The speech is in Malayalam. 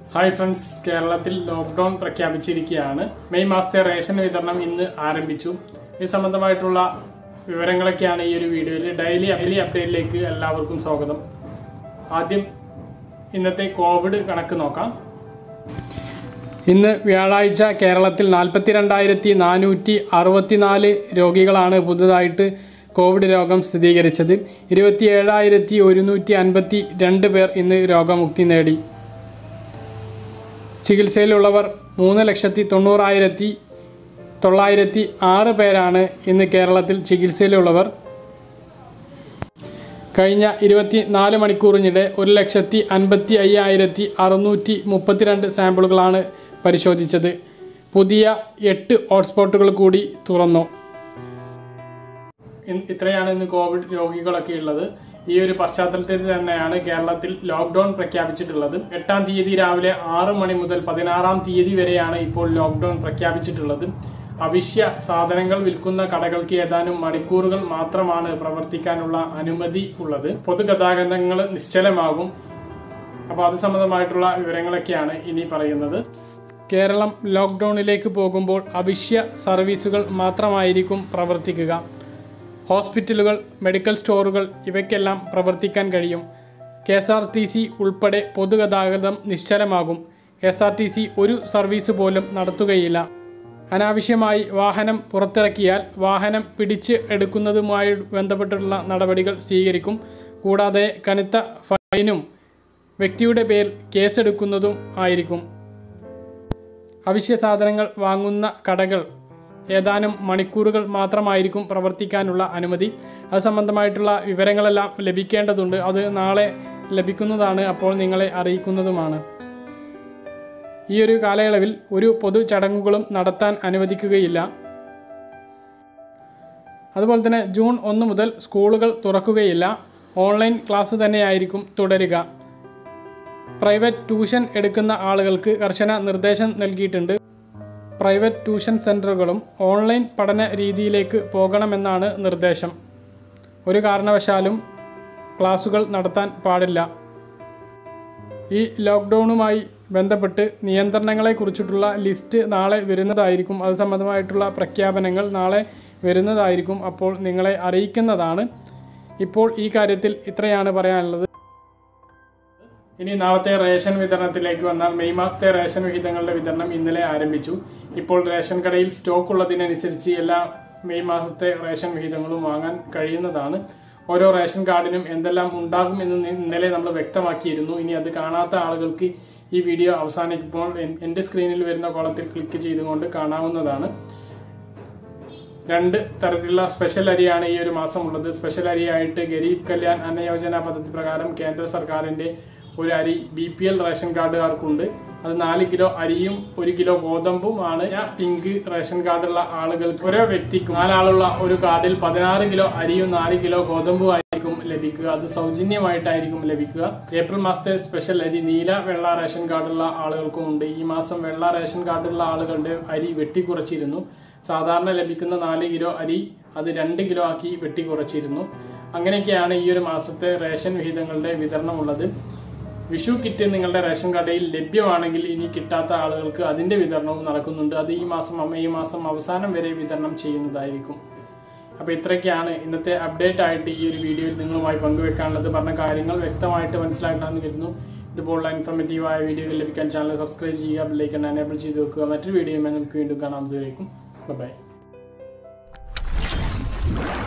ഹായ് ഫ്രണ്ട്സ് കേരളത്തിൽ ലോക്ക്ഡൌൺ പ്രഖ്യാപിച്ചിരിക്കുകയാണ് മെയ് മാസത്തെ റേഷൻ വിതരണം ഇന്ന് ആരംഭിച്ചു ഇത് സംബന്ധമായിട്ടുള്ള വിവരങ്ങളൊക്കെയാണ് ഈ ഒരു വീഡിയോയിൽ ഡെയിലി ഡെയിലി അപ്ഡേറ്റിലേക്ക് എല്ലാവർക്കും സ്വാഗതം ആദ്യം ഇന്നത്തെ കോവിഡ് കണക്ക് നോക്കാം ഇന്ന് വ്യാഴാഴ്ച കേരളത്തിൽ നാൽപ്പത്തിരണ്ടായിരത്തി നാനൂറ്റി അറുപത്തിനാല് രോഗികളാണ് പുതുതായിട്ട് കോവിഡ് രോഗം സ്ഥിരീകരിച്ചത് ഇരുപത്തിയേഴായിരത്തി ഒരുന്നൂറ്റി അൻപത്തി രണ്ട് പേർ ഇന്ന് രോഗമുക്തി നേടി ചികിത്സയിലുള്ളവർ മൂന്ന് ലക്ഷത്തി തൊണ്ണൂറായിരത്തി തൊള്ളായിരത്തി ആറ് പേരാണ് ഇന്ന് കേരളത്തിൽ ചികിത്സയിലുള്ളവർ കഴിഞ്ഞ ഇരുപത്തി നാല് മണിക്കൂറിനിടെ ഒരു ലക്ഷത്തി അൻപത്തി അയ്യായിരത്തി അറുന്നൂറ്റി മുപ്പത്തിരണ്ട് സാമ്പിളുകളാണ് പരിശോധിച്ചത് പുതിയ എട്ട് ഹോട്ട്സ്പോട്ടുകൾ കൂടി തുറന്നു ഇൻ- ഇത്രയാണ് ഇന്ന് കോവിഡ് രോഗികളൊക്കെ ഉള്ളത് ഈ ഒരു പശ്ചാത്തലത്തിൽ തന്നെയാണ് കേരളത്തിൽ ലോക്ക്ഡൌൺ പ്രഖ്യാപിച്ചിട്ടുള്ളത് എട്ടാം തീയതി രാവിലെ ആറ് മണി മുതൽ പതിനാറാം തീയതി വരെയാണ് ഇപ്പോൾ ലോക്ക്ഡൌൺ പ്രഖ്യാപിച്ചിട്ടുള്ളത് അവശ്യ സാധനങ്ങൾ വിൽക്കുന്ന കടകൾക്ക് ഏതാനും മണിക്കൂറുകൾ മാത്രമാണ് പ്രവർത്തിക്കാനുള്ള അനുമതി ഉള്ളത് പൊതുഗതാഗതങ്ങൾ നിശ്ചലമാകും അപ്പോൾ അത് സംബന്ധമായിട്ടുള്ള വിവരങ്ങളൊക്കെയാണ് ഇനി പറയുന്നത് കേരളം ലോക്ക്ഡൌണിലേക്ക് പോകുമ്പോൾ അവശ്യ സർവീസുകൾ മാത്രമായിരിക്കും പ്രവർത്തിക്കുക ഹോസ്പിറ്റലുകൾ മെഡിക്കൽ സ്റ്റോറുകൾ ഇവയ്ക്കെല്ലാം പ്രവർത്തിക്കാൻ കഴിയും K S R T C ഉൾപ്പെടെ പൊതുഗതാഗതം നിശ്ചലമാകും K S R T C ഒരു സർവീസ് പോലും നടത്തുകയില്ല അനാവശ്യമായി വാഹനം പുറത്തിറക്കിയാൽ വാഹനം പിടിച്ച് എടുക്കുന്നതുമായി ബന്ധപ്പെട്ടുള്ള നടപടികൾ സ്വീകരിക്കും കൂടാതെ കനത്ത ഫൈനും വ്യക്തിയുടെ പേരിൽ കേസെടുക്കുന്നതും ആയിരിക്കും അവശ്യ സാധനങ്ങൾ വാങ്ങുന്ന കടകൾ ഏതാനും മണിക്കൂറുകൾ മാത്രമായിരിക്കും പ്രവർത്തിക്കാനുള്ള അനുമതി അത് സംബന്ധമായിട്ടുള്ള വിവരങ്ങളെല്ലാം ലഭിക്കേണ്ടതുണ്ട് അത് നാളെ ലഭിക്കുന്നതാണ് അപ്പോൾ നിങ്ങളെ അറിയിക്കുന്നതുമാണ് ഈ ഒരു കാലയളവിൽ ഒരു പൊതു ചടങ്ങുകളും നടത്താൻ അനുവദിക്കുകയില്ല അതുപോലെ തന്നെ ജൂൺ ഒന്ന് മുതൽ സ്കൂളുകൾ തുറക്കുകയില്ല ഓൺലൈൻ ക്ലാസ് തന്നെയായിരിക്കും തുടരുക പ്രൈവറ്റ് ട്യൂഷൻ എടുക്കുന്ന ആളുകൾക്ക് കർശന നിർദ്ദേശം നൽകിയിട്ടുണ്ട് പ്രൈവറ്റ് ട്യൂഷൻ സെൻ്ററുകളും ഓൺലൈൻ പഠന രീതിയിലേക്ക് പോകണമെന്നാണ് നിർദ്ദേശം ഒരു കാരണവശാലും ക്ലാസുകൾ നടത്താൻ പാടില്ല ഈ ലോക്ക്ഡൗണുമായി ബന്ധപ്പെട്ട് നിയന്ത്രണങ്ങളെക്കുറിച്ചിട്ടുള്ള ലിസ്റ്റ് നാളെ വരുന്നതായിരിക്കും അത് സംബന്ധമായിട്ടുള്ള പ്രഖ്യാപനങ്ങൾ നാളെ വരുന്നതായിരിക്കും അപ്പോൾ നിങ്ങളെ അറിയിക്കുന്നതാണ് ഇപ്പോൾ ഈ കാര്യത്തിൽ ഇത്രയാണ് പറയാനുള്ളത് ഇനി നാളത്തെ റേഷൻ വിതരണത്തിലേക്ക് വന്നാൽ മെയ് മാസത്തെ റേഷൻ വിഹിതങ്ങളുടെ വിതരണം ഇന്നലെ ആരംഭിച്ചു ഇപ്പോൾ റേഷൻ കടയിൽ സ്റ്റോക്ക് ഉള്ളതിനനുസരിച്ച് എല്ലാ മെയ് മാസത്തെ റേഷൻ വിഹിതങ്ങളും വാങ്ങാൻ കഴിയുന്നതാണ് ഓരോ റേഷൻ കാർഡിനും എന്തെല്ലാം ഉണ്ടാകും എന്ന് നി- ഇന്നലെ നമ്മൾ വ്യക്തമാക്കിയിരുന്നു ഇനി അത് കാണാത്ത ആളുകൾക്ക് ഈ വീഡിയോ അവസാനിക്കുമ്പോൾ എൻ- എന്റെ സ്ക്രീനിൽ വരുന്ന കോളത്തിൽ ക്ലിക്ക് ചെയ്തുകൊണ്ട് കാണാവുന്നതാണ് രണ്ട് തരത്തിലുള്ള സ്പെഷ്യൽ അരിയാണ് ഈ ഒരു മാസം ഉള്ളത് സ്പെഷ്യൽ അരിയായിട്ട് ഗരീബ് കല്യാൺ അന്ന യോജന പദ്ധതി പ്രകാരം കേന്ദ്ര സർക്കാരിന്റെ ഒരു അരി ബി പി എൽ റേഷൻ കാർഡുകാർക്കുണ്ട് അത് നാല് കിലോ അരിയും ഒരു കിലോ ഗോതമ്പും ആണ് പിങ്ക് റേഷൻ കാർഡുള്ള ആളുകൾക്ക് ഓരോ വ്യക്തിക്കും നാലാളുള്ള ഒരു കാർഡിൽ പതിനാറ് കിലോ അരിയും നാല് കിലോ ഗോതമ്പും ആയിരിക്കും ലഭിക്കുക അത് സൗജന്യമായിട്ടായിരിക്കും ലഭിക്കുക ഏപ്രിൽ മാസത്തെ സ്പെഷ്യൽ അരി നീല വെള്ള റേഷൻ കാർഡുള്ള ആളുകൾക്കും ഉണ്ട് ഈ മാസം വെള്ള റേഷൻ കാർഡുള്ള ആളുകളുടെ അരി വെട്ടിക്കുറച്ചിരുന്നു സാധാരണ ലഭിക്കുന്ന നാല് കിലോ അരി അത് രണ്ട് കിലോ ആക്കി വെട്ടിക്കുറച്ചിരുന്നു അങ്ങനെയൊക്കെയാണ് ഈ ഒരു മാസത്തെ റേഷൻ വിഹിതങ്ങളുടെ വിതരണമുള്ളത് വിഷു കിറ്റ് നിങ്ങളുടെ റേഷൻ കടയിൽ ലഭ്യമാണെങ്കിൽ ഇനി കിട്ടാത്ത ആളുകൾക്ക് അതിന്റെ വിതരണവും നടക്കുന്നുണ്ട് അത് ഈ മാസം ഈ മാസം അവസാനം വരെ വിതരണം ചെയ്യുന്നതായിരിക്കും അപ്പോൾ ഇത്രയൊക്കെയാണ് ഇന്നത്തെ അപ്ഡേറ്റ് ആയിട്ട് ഈ ഒരു വീഡിയോയിൽ നിങ്ങളുമായി പങ്കുവെക്കാനുള്ളത് പറഞ്ഞ കാര്യങ്ങൾ വ്യക്തമായിട്ട് മനസ്സിലാക്കണമെന്ന് കരുതുന്നു ഇതുപോലുള്ള ഇൻഫോർമേറ്റീവായ വീഡിയോകൾ ലഭിക്കാൻ ചാനൽ സബ്സ്ക്രൈബ് ചെയ്യുക ബെല്ലൈക്കൺ എനേബിൾ ചെയ്ത് വെക്കുക മറ്റൊരു വീഡിയോയുമായി നമുക്ക് വീണ്ടും കാണാം അതുവരേക്കും ബൈ